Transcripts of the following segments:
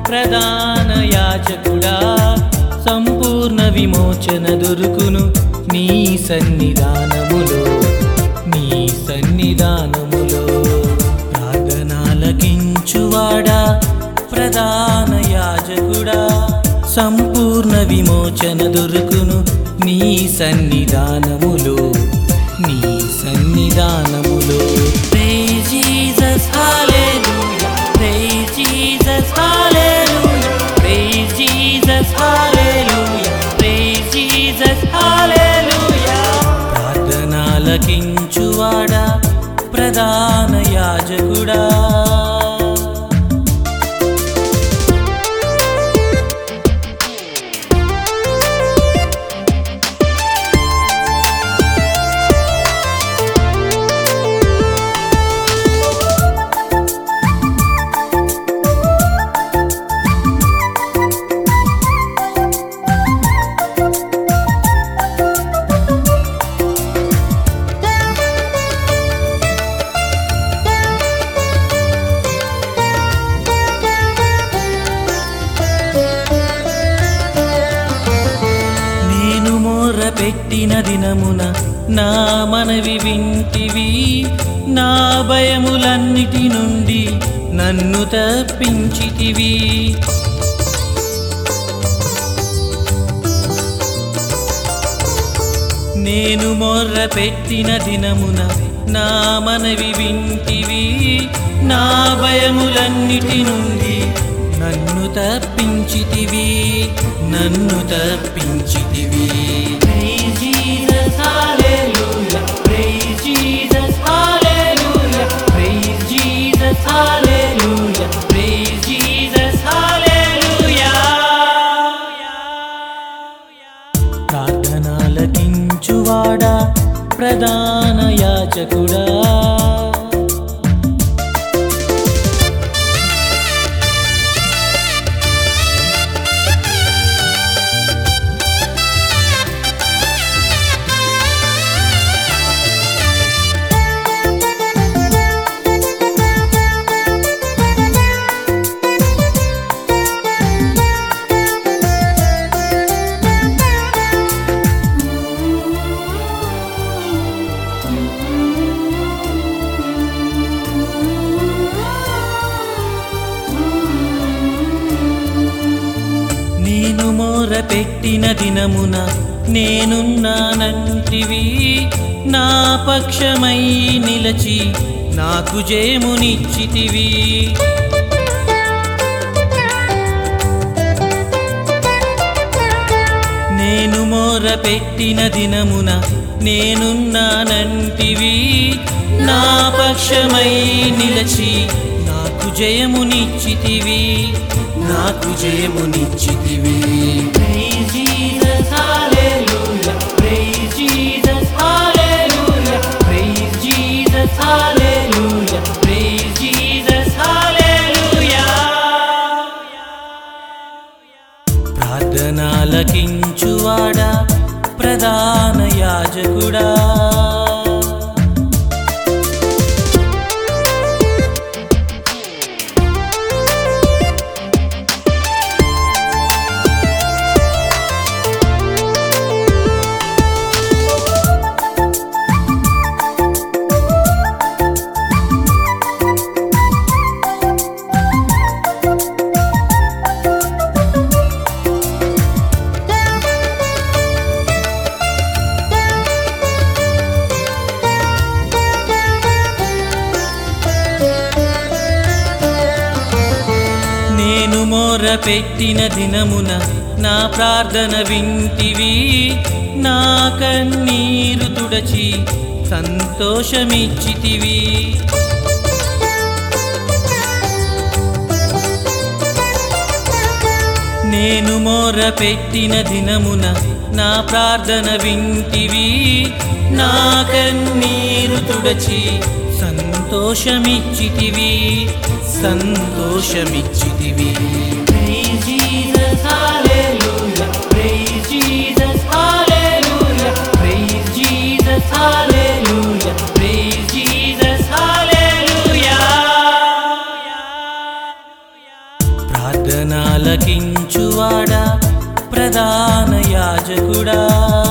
ప్రధాన యాజకుడా సంపూర్ణ విమోచన దొరుకును నీ సన్నిధానములో నీ సన్నిధానములో ప్రార్థనాలకించువాడా ప్రధాన యాజకుడా సంపూర్ణ విమోచన దొరుకును నీ సన్నిధానములో నీ సన్నిధానములో Praise Jesus, hallelujah. Praise Jesus, hallelujah. Praise Jesus, hallelujah. Praise Jesus, hallelujah. ప్రార్థనాలకించువాడా ప్రధాన యాజకుడా నేను మోర్ర పెట్టిన దినమున నా మనవి వింటివి నా భయములన్నిటి నుండి నన్ను తప్పించితివి నేను మొర్ర పెట్టిన దినమున నా మనవి వింటివి నా భయములన్నిటి నుండి నన్ను తప్పించితివి నన్ను తప్పించితివి Praise Jesus, hallelujah. Praise Jesus, hallelujah. Praise Jesus, hallelujah. Praise Jesus, hallelujah. ప్రార్థనాలకించువాడా ప్రధాన యాచకుడా నేను మోర పెట్టిన దినమున నేనున్నానంటివి నా పక్షమై నిలచి నాకు జయమునిచ్చితివి నేను మోర పెట్టిన దినమున నేనున్నానంటివి నా పక్షమై నిలచి నాకు జయమునిచ్చితివి నాకు జయమునిచ్చితివి Praise Jesus, hallelujah. Praise Jesus, hallelujah. Praise Jesus, hallelujah. Praise Jesus, hallelujah. ప్రార్థనాలకించువాడా ప్రధాన యాజకుడా నేను మోర పెట్టిన దినమున నా ప్రార్థన వింటివి నా కన్నీరు తుడచి సంతోషమిచ్చితివి నేను మోర పెట్టిన దినమున నా ప్రార్థన వింటివి నా కన్నీరు తుడచి సంతోషమిచ్చితివి సంతోషమిచ్చితివి Praise Jesus, hallelujah. Praise Jesus, hallelujah. Praise Jesus, hallelujah. Praise Jesus, hallelujah. ప్రార్థనా ప్రార్థనాలకించువాడా ప్రధాన యాజకుడా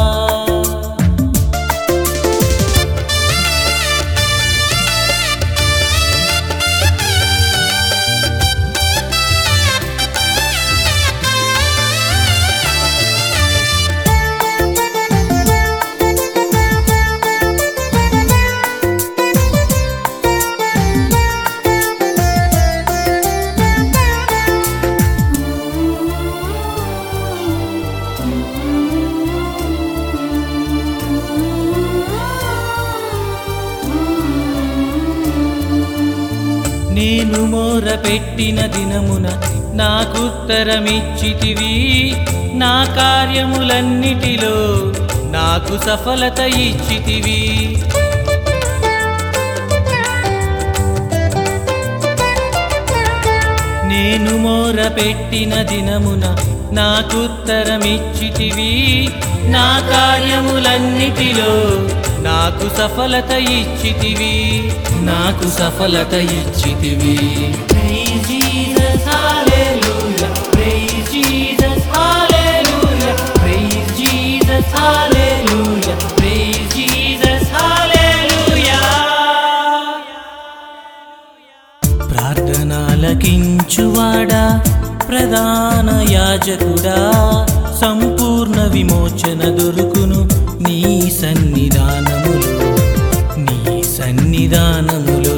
నేను మోర పెట్టిన దినమున నాకుత్తరమిచ్చితివి నా కార్యములన్నిటిలో నాకు సఫలత ఇచ్చితివి నేను మోర పెట్టిన దినమున నాకుత్తరమిచ్చితివి నా కార్యములన్నిటిలో నాకు సఫలత ఇచ్చితివి నాకు సఫలత ఇచ్చితివి Praise Jesus, hallelujah. Praise Jesus, hallelujah. Praise Jesus, hallelujah. Praise Jesus, hallelujah. ప్రార్థనాలకించువాడా ప్రధాన యాజకుడా సంపూర్ణ విమోచన దొరుకును నీ సన్నిధానములో నీ సన్నిధానములో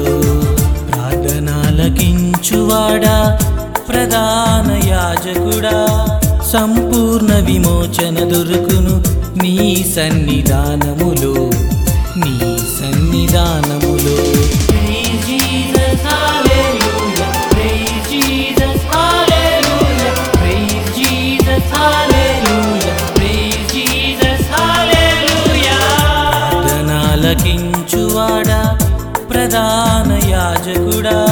ప్రార్థనాలకించువాడా ప్రధాన యాజకుడా సంపూర్ణ విమోచన దొరుకును నీ సన్నిధానములో నీ సన్నిధానములో Praise Jesus, hallelujah. Praise Jesus, hallelujah. Praise Jesus, hallelujah. Praise Jesus, hallelujah. ప్రార్థనాలకించువాడా ప్రధాన యాజకుడా